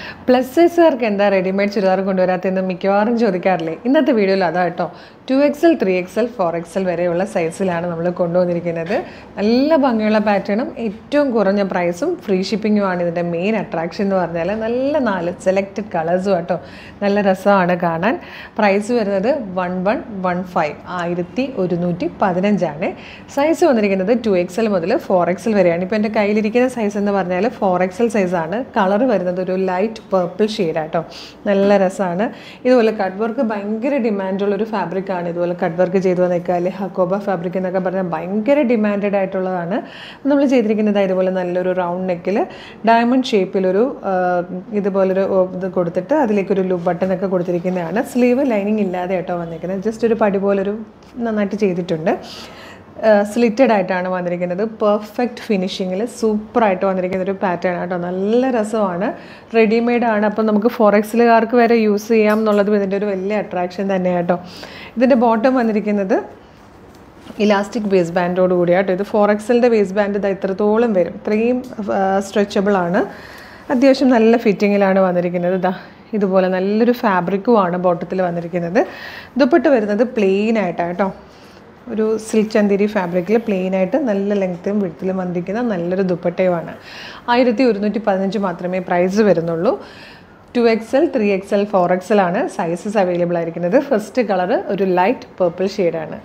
plus സൈസുകാർക്ക് എന്താ readymade churidar കൊണ്ടുവരാത്തതെന്ന് മിക്കവാറും ചോദിക്കാറില്ലേ ഇന്നത്തെ വീഡിയോയിൽ അതാ കേട്ടോ two XL three XL four XL വരെയുള്ള സൈസിലാണ് നമ്മൾ കൊണ്ടുവന്നിരിക്കുന്നത് നല്ല ഭംഗിയുള്ള പാറ്റേണും ഏറ്റവും കുറഞ്ഞ പ്രൈസും ഫ്രീ ഷിപ്പിങ്ങുമാണ് ഇതിൻ്റെ മെയിൻ അട്രാക്ഷൻ എന്ന് പറഞ്ഞാൽ നല്ല നാല് സെലക്റ്റഡ് കളേഴ്സും കേട്ടോ നല്ല രസമാണ് കാണാൻ പ്രൈസ് വരുന്നത് വൺ വൺ വൺ ഫൈവ് ആയിരത്തി ഒരുന്നൂറ്റി പതിനഞ്ചാണ് സൈസ് വന്നിരിക്കുന്നത് ടു എക്സൽ മുതൽ ഫോർ എക്സൽ വരെയാണ് ഇപ്പോൾ എൻ്റെ കയ്യിലിരിക്കുന്ന സൈസ് എന്ന് പറഞ്ഞാൽ ഫോർ എക്സൽ സൈസാണ് കളർ വരുന്നത് ഒരു ലൈറ്റ് പേർപ്പിൾ ഷെയ്ഡാട്ടോ നല്ല രസമാണ് ഇതുപോലെ കട്ട് വർക്ക് ഭയങ്കര ഡിമാൻഡുള്ളൊരു ഫാബ്രിക്കാണ് ഇതുപോലെ കട്ട് വർക്ക് ചെയ്തു വന്നേക്കുക അല്ലെങ്കിൽ ഹക്കോബ ഫാബ്രിക് എന്നൊക്കെ പറഞ്ഞാൽ ഭയങ്കര ഡിമാൻഡഡ് ആയിട്ടുള്ളതാണ് നമ്മൾ ചെയ്തിരിക്കുന്നത് ഇതുപോലെ നല്ലൊരു റൗണ്ട് നെക്കിൽ ഡയമണ്ട് ഷേപ്പിലൊരു ആ, ഇതുപോലൊരു ഓ, ഇത് കൊടുത്തിട്ട് അതിലേക്കൊരു ലൂ ബട്ടൺ ഒക്കെ കൊടുത്തിരിക്കുന്നതാണ് സ്ലീവ് ലൈനിങ് ഇല്ലാതെ കേട്ടോ വന്നിരിക്കുന്നത് ജസ്റ്റ് ഒരു പടി പോലൊരു നന്നായിട്ട് ചെയ്തിട്ടുണ്ട് സ്ലിറ്റഡ് ആയിട്ടാണ് വന്നിരിക്കുന്നത് പെർഫെക്റ്റ് ഫിനിഷിങ്ങിൽ സൂപ്പറായിട്ട് വന്നിരിക്കുന്ന ഒരു പാറ്റേൺ ആട്ടോ നല്ല രസമാണ് റെഡിമെയ്ഡ് ആണ് അപ്പം നമുക്ക് ഫോറക്സിലുകാർക്ക് വരെ യൂസ് ചെയ്യാം എന്നുള്ളതും ഇതിൻ്റെ ഒരു വലിയ അട്രാക്ഷൻ തന്നെയാണ് കേട്ടോ ഇതിൻ്റെ ബോട്ടം വന്നിരിക്കുന്നത് ഇലാസ്റ്റിക് വേസ്റ്റ് ബാൻഡോട് കൂടിയാട്ടോ ഇത് ഫോർ എക്സലിൻ്റെ വേസ്റ്റ് ബാൻഡ് ഇത് ഇത്രത്തോളം വരും ഇത്രയും സ്ട്രെച്ചബിൾ ആണ് അത്യാവശ്യം നല്ല ഫിറ്റിങ്ങിലാണ് വന്നിരിക്കുന്നത് ഇതാ ഇതുപോലെ നല്ലൊരു ഫാബ്രിക്കുമാണ് ബോട്ടത്തിൽ വന്നിരിക്കുന്നത് ദുപ്പട്ട് വരുന്നത് പ്ലെയിൻ ആയിട്ടാണ് കേട്ടോ ഒരു സിൽക്ക് ചന്ദേരി ഫാബ്രിക്കിൽ പ്ലെയിൻ ആയിട്ട് നല്ല ലെങ്ത്തും വിടുത്തിലും വന്നിരിക്കുന്ന നല്ലൊരു ദുപ്പട്ടയുമാണ് ആയിരത്തി ഒരുന്നൂറ്റി പതിനഞ്ച് മാത്രമേ പ്രൈസ് വരുന്നുള്ളൂ two XL three XL four XL ആണ് സൈസസ് അവൈലബിൾ ആയിരിക്കുന്നത് ഫസ്റ്റ് കളർ ഒരു ലൈറ്റ് പേർപ്പിൾ ഷെയ്ഡാണ്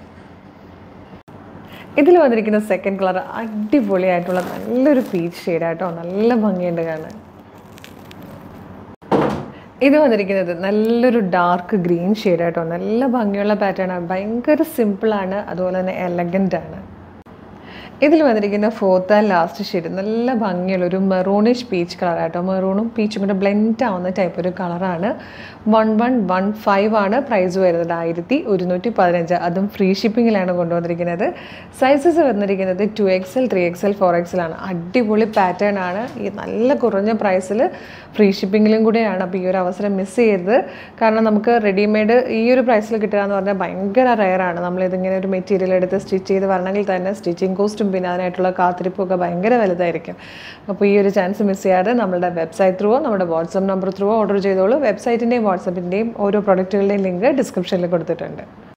ഇതിൽ വന്നിരിക്കുന്ന സെക്കൻഡ് കളർ അടിപൊളിയായിട്ടുള്ള നല്ലൊരു പീച്ച് ഷെയ്ഡായിട്ടോ നല്ല ഭംഗിയുണ്ട് കാണാൻ ഇത് വന്നിരിക്കുന്നത് നല്ലൊരു ഡാർക്ക് ഗ്രീൻ ഷെയ്ഡായിട്ടോ നല്ല ഭംഗിയുള്ള പാറ്റേൺ ആണ് ഭയങ്കര സിമ്പിളാണ് അതുപോലെ തന്നെ എലഗൻ്റ് ആണ് ഇതിൽ വന്നിരിക്കുന്ന ഫോർത്ത് ആൻഡ് ലാസ്റ്റ് ഷെയ്ഡ് നല്ല ഭംഗിയുള്ള ഒരു മെറൂണിഷ് പീച്ച് കളറായിട്ടോ മെറൂണും പീച്ചും കൂടെ ബ്ലെൻഡ് ആവുന്ന ടൈപ്പ് ഒരു കളറാണ് വൺ വൺ വൺ ഫൈവ് ആണ് പ്രൈസ് വരുന്നത് ആയിരത്തി ഒരുന്നൂറ്റി പതിനഞ്ച് അതും ഫ്രീ ഷിപ്പിങ്ങിലാണ് കൊണ്ടുവന്നിരിക്കുന്നത് സൈസസ് വന്നിരിക്കുന്നത് two XL three XL four XL ആണ് അടിപൊളി പാറ്റേൺ ആണ് ഈ നല്ല കുറഞ്ഞ പ്രൈസിൽ ഫ്രീ ഷിപ്പിങ്ങിലും കൂടെയാണ് അപ്പോൾ ഈ ഒരു അവസരം മിസ് ചെയ്യരുത് കാരണം നമുക്ക് റെഡിമെയ്ഡ് ഈ ഒരു പ്രൈസിൽ കിട്ടുക എന്ന് പറഞ്ഞാൽ ഭയങ്കര റയറാണ് നമ്മളിതിങ്ങനെ ഒരു മെറ്റീരിയൽ എടുത്ത് സ്റ്റിച്ച് ചെയ്ത് വരണമെങ്കിൽ തന്നെ സ്റ്റിച്ചിങ് കോസ്റ്റും പിന്നെ അതിനായിട്ടുള്ള കാത്തിരിപ്പും ഒക്കെ ഭയങ്കര വലുതായിരിക്കും അപ്പോൾ ഈ ഒരു ചാൻസ് മിസ് ചെയ്യാതെ നമ്മുടെ വെബ്സൈറ്റ് ത്രൂവോ നമ്മുടെ വാട്സപ്പ് നമ്പർ ത്രൂവോ ഓർഡർ ചെയ്തോളൂ വെബ്സൈറ്റിൻ്റെയും വാട്സപ്പിൻ്റെയും ഓരോ പ്രൊഡക്റ്റുകളുടെയും ലിങ്ക് ഡിസ്ക്രിപ്ഷനിൽ കൊടുത്തിട്ടുണ്ട്